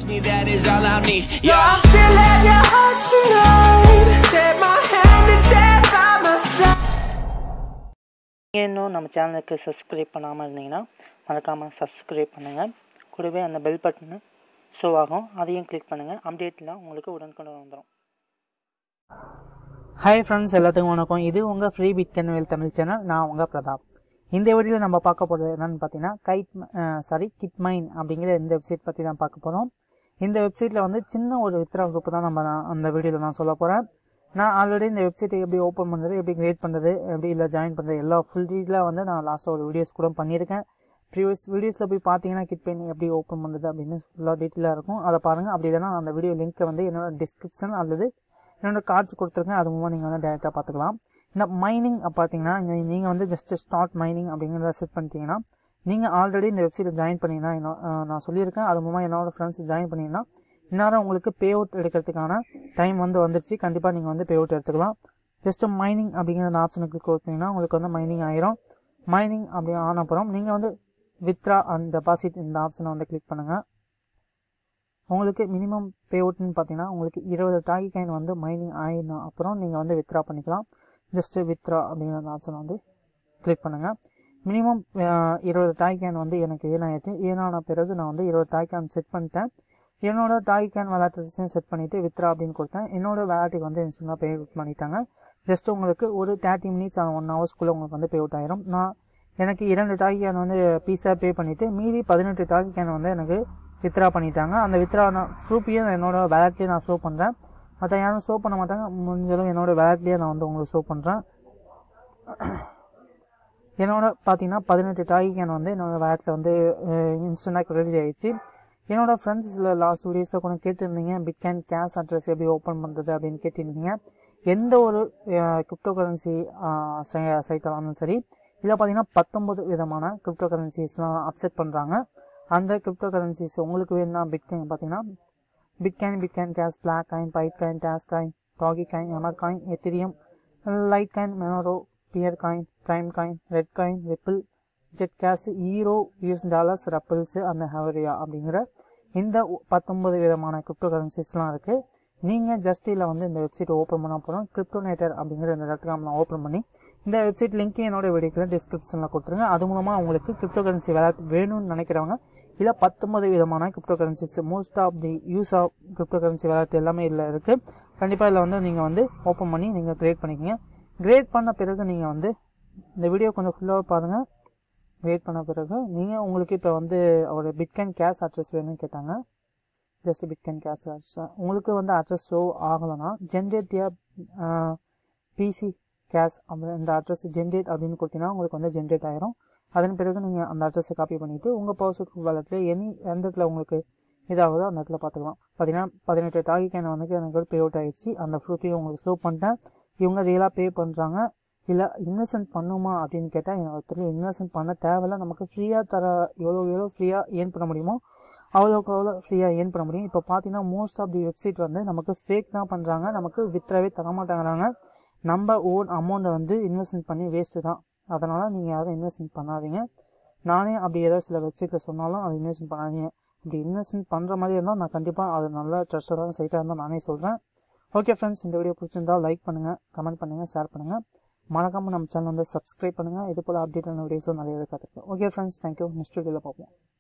me, that is all I need. So Yeah. I'm still at your heart tonight. Take my hand and stand by my side. நீங்கள் இன்னும் நம்ம சேனலுக்கு subscribe பண்ணாமல் இருந்தீங்கன்னா மறக்காமல் subscribe பண்ணுங்கள் கூடவே அந்த பெல் பட்டனு ஷோ ஆகும் அதையும் கிளிக் பண்ணுங்கள் அப்டேட்லாம் உங்களுக்கு உடனுக்குடன் வந்துடும் ஹாய் ஃப்ரெண்ட்ஸ் எல்லாத்துக்கும் வணக்கம் இது உங்கள் ஃப்ரீ பிட் கன்வேல் தமிழ் சேனல் நான் உங்கள் பிரதாப் இந்த வீடியோவில் நம்ம பார்க்க போகிறது என்னென்னு பார்த்தீங்கன்னா கைட் சாரி கிட் மைன் அப்படிங்கிற இந்த வெப்சைட் பற்றி தான் பார்க்க போகிறோம் இந்த வெப்சைட்டில் வந்து சின்ன ஒரு வித்ரா சூப்பு தான் நம்ம நான் அந்த வீடியோவில் நான் சொல்ல போகிறேன் நான் ஆல்ரெடி இந்த வெப்சைட்டை எப்படி ஓப்பன் பண்ணுறது எப்படி கிரியேட் பண்ணுறது எப்படி இல்லை ஜாயின் பண்ணுறது எல்லா ஃபுல் டீட்டெயிலாக வந்து நான் லாஸ்ட்டாக ஒரு வீடியோஸ் கூட பண்ணியிருக்கேன் ப்ரீவியஸ் வீடியோஸில் போய் பார்த்தீங்கன்னா கிட் பண்ணி எப்படி ஓப்பன் பண்ணுறது அப்படின்னு ஃபுல்லாக டீட்டெயிலாக இருக்கும் அதை பாருங்கள் அப்படி இல்லைனா அந்த வீடியோ லிங்க்கை வந்து என்னோட டிஸ்கிரிப்ஷன் அல்லது என்னோட கார்ட்ஸ் கொடுத்துருக்கேன் அது மூலமாக நீங்கள் வந்து டேரெக்டாக பார்த்துக்கலாம் இந்த மைனிங் பார்த்தீங்கன்னா நீங்கள் வந்து ஜஸ்ட் ஸ்டார்ட் மைனிங் அப்படிங்கிறத செட் பண்ணிட்டீங்கன்னா நீங்கள் ஆல்ரெடி இந்த வெப்சைட்டில் ஜாயின் பண்ணிங்கன்னா என்ன அஹ் நான் சொல்லியிருக்கேன் அது மூலமாக என்னோட ஃப்ரெண்ட்ஸ் ஜாயின் பண்ணிங்கன்னா இந்நேரம் உங்களுக்கு பே அவுட் எடுக்கிறதுக்கான டைம் வந்து வந்துருச்சு கண்டிப்பாக நீங்கள் வந்து பே அவுட் எடுத்துக்கலாம் ஜஸ்ட் மைனிங் அப்படிங்கிற அந்த ஆப்ஷனுக்கு கிளிக் கொடுத்தீங்கன்னா உங்களுக்கு வந்து மைனிங் ஆயிரும் மைனிங் அப்படி ஆன அப்புறம் நீங்கள் வந்து வித்ரா அண்ட் டெபாசிட் இந்த ஆப்ஷனை வந்து கிளிக் பண்ணுங்கள் உங்களுக்கு மினிமம் பே அவுட்னு பார்த்தீங்கன்னா உங்களுக்கு இருபது டாகி காயின் வந்து மைனிங் ஆயிடும் அப்புறம் நீங்கள் வந்து வித்ரா பண்ணிக்கலாம் ஜஸ்ட்டு வித்ரா அப்படிங்கிற அந்த ஆப்ஷனை வந்து கிளிக் பண்ணுங்கள் மினிமம் இருபது டாய் கேன் வந்து எனக்கு ஏனாயிடுச்சு ஏனான பிறகு நான் வந்து இருபது டாய் கேன் செட் பண்ணிட்டேன் என்னோட டாய் கேன் விளையாட்டுஸையும் செட் பண்ணிவிட்டு வித்ரா அப்படின்னு கொடுத்தேன் என்னோட விளையாட்டுக்கு வந்து இன்ஸ்டன்டாக பே அவுட் பண்ணிட்டாங்க ஜஸ்ட் உங்களுக்கு ஒரு தேர்ட்டி மினிட்ஸ் ஒன் ஹவர்ஸ்க்குள்ளே உங்களுக்கு வந்து பே அவுட் ஆயிரும் நான் எனக்கு இரண்டு டாய் கேன் வந்து பீஸாக பே பண்ணிவிட்டு மீதி பதினெட்டு டாய் கேன் வந்து எனக்கு வித்ரா பண்ணிட்டாங்க அந்த வித்ரா நான் ப்ரூஃபையும் என்னோட வேலட்லேயே நான் ஷோ பண்ணுறேன் மற்ற யாரும் ஷோ பண்ண மாட்டாங்க முடிஞ்சளவு என்னோட வேலட்லேயே நான் வந்து உங்களுக்கு ஷோ பண்ணுறேன் என்னோட பார்த்தீங்கன்னா பதினெட்டு டாய் கேன் வந்து என்னோட வேலட்டில் வந்து இன்ஸ்டண்ட்டாக கிரெடிட் ஆயிடுச்சு என்னோட ஃப்ரெண்ட்ஸில் லாஸ்ட் வீடியோஸில் கூட கேட்டிருந்தீங்க பிட் கேன் கேஷ் அட்ரஸ் எப்படி ஓப்பன் பண்ணுறது அப்படின்னு கேட்டிருந்தீங்க எந்த ஒரு கிரிப்டோ கரன்சி சைட்டாக இருந்தாலும் சரி இதில் பார்த்தீங்கன்னா பத்தொம்பது விதமான கிரிப்டோ கரன்சிஸ்லாம் அப்செட் பண்ணுறாங்க அந்த கிரிப்டோ கரன்சிஸ் உங்களுக்கு வேணும்னா பிட்காயின் பார்த்தீங்கன்னா bitcoin bitcoin cash blackcoin bytecoin dashcoin dogecoin emercoin ethereum litecoin monero peercoin primecoin reddcoin ripple zcash euro US dollars rubles அந்த ஹவரியா அப்படிங்கிற இந்த பத்தொம்பது விதமான crypto கரன்சிஸ்லாம் இருக்குது நீங்கள் just இதில் வந்து இந்த வெப்சைட் ஓப்பன் பண்ண போகிறோம் கிரிப்டோனேட்டர் அப்படிங்கிற இந்த டாட் காம் நான் ஓப்பன் பண்ணி இந்த வெப்சைட் லிங்க் என்னோட வீடியோக்குள்ள டிஸ்கிரிப்ஷனில் கொடுத்துருங்க அது மூலமாக உங்களுக்கு கிரிப்டோ கரன்சி விளையாட்டு வேணும்னு நினைக்கிறவங்க இதில் பத்தொன்பது விதமான cryptocurrencies most of the use of cryptocurrency விளையாட்டு எல்லாமே இதில் இருக்குது கண்டிப்பாக இதில் வந்து நீங்கள் வந்து ஓப்பன் பண்ணி நீங்கள் கிரியேட் பண்ணிக்கோங்க கிரியேட் பண்ண பிறகு நீங்கள் வந்து இந்த வீடியோ கொஞ்சம் ஃபுல்லாக பாருங்கள் கிரியேட் பண்ண பிறகு நீங்கள் உங்களுக்கு இப்போ வந்து ஒரு பிட்காயின் கேஷ் அட்ரஸ் வேணும்னு கேட்டாங்க ஜஸ்ட் பிட்காயின் கேஷ் அட்ரஸ் உங்களுக்கு வந்து அட்ரஸ் ஷோ ஆகலைன்னா ஜென்ரேட்டியா பிசி கேஷ் அப்படி இந்த அட்ரஸ் ஜென்ரேட் அப்படின்னு கொடுத்தீங்கன்னா உங்களுக்கு வந்து ஜென்ரேட் ஆயிரும் அதன் பிறகு நீங்கள் அந்த அட்ரஸை காப்பி பண்ணிவிட்டு உங்கள் பர்சூட் வாலெட்டில் எனி எந்த இடத்துல உங்களுக்கு இதாகுதோ அந்த இடத்துல பார்த்துக்கலாம் பார்த்தீங்கன்னா பதினெட்டு டாகி கேன் வந்து எனக்கு பே அவுட் ஆகிடுச்சு அந்த ப்ரூஃபையும் உங்களுக்கு ஷோ பண்ணிட்டேன் இவங்க ரியலாக பே பண்ணுறாங்க இல்லை இன்வெஸ்ட்மெண்ட் பண்ணுமா அப்படின்னு கேட்டால் எனக்கு ஒருத்தர் இன்வெஸ்ட்மெண்ட் பண்ண தேவையில்ல நமக்கு ஃப்ரீயாக தர எவ்வளோ எவ்வளோ ஃப்ரீயாக ஏர்ன் பண்ண முடியுமோ அவ்வளோக்கு அவ்வளோ ஃப்ரீயாக ஏர்ன் பண்ண முடியும் இப்போ பார்த்தீங்கன்னா மோஸ்ட் ஆஃப் தி வெப்சைட் வந்து நமக்கு ஃபேக் தான் பண்ணுறாங்க நமக்கு வித்ராவே தர மாட்டேங்கிறாங்க நம்ம ஓன் அமௌண்ட்டை வந்து இன்வெஸ்ட்மெண்ட் பண்ணி வேஸ்ட்டு தான் அதனால் நீங்கள் யாரும் இன்வெஸ்ட்மெண்ட் பண்ணாதீங்க நானே அப்படி ஏதாவது சில வெப்சைட்டில் சொன்னாலும் அது இன்வெஸ்ட்மெண்ட் பண்ணாதீங்க அப்படி இன்வெஸ்ட்மெண்ட் பண்ணுற மாதிரி இருந்தால் நான் கண்டிப்பாக அது நல்ல ட்ரஸ்டடான சைட்டாக இருந்தால் நானே சொல்கிறேன் ஓகே ஃப்ரெண்ட்ஸ் இந்த வீடியோ பிடிச்சிருந்தால் லைக் பண்ணுங்கள் கமெண்ட் பண்ணுங்கள் ஷேர் பண்ணுங்கள் மறக்காமல் நம்ம சேனல் வந்து சப்ஸ்கிரைப் பண்ணுங்கள் இது போல் அப்டேட்டான வீடியோஸும் நிறைய காத்திருக்கேன் ஓகே ஃப்ரெண்ட்ஸ் தேங்க்யூ நெக்ஸ்ட் வீடியோவில் பார்ப்போம்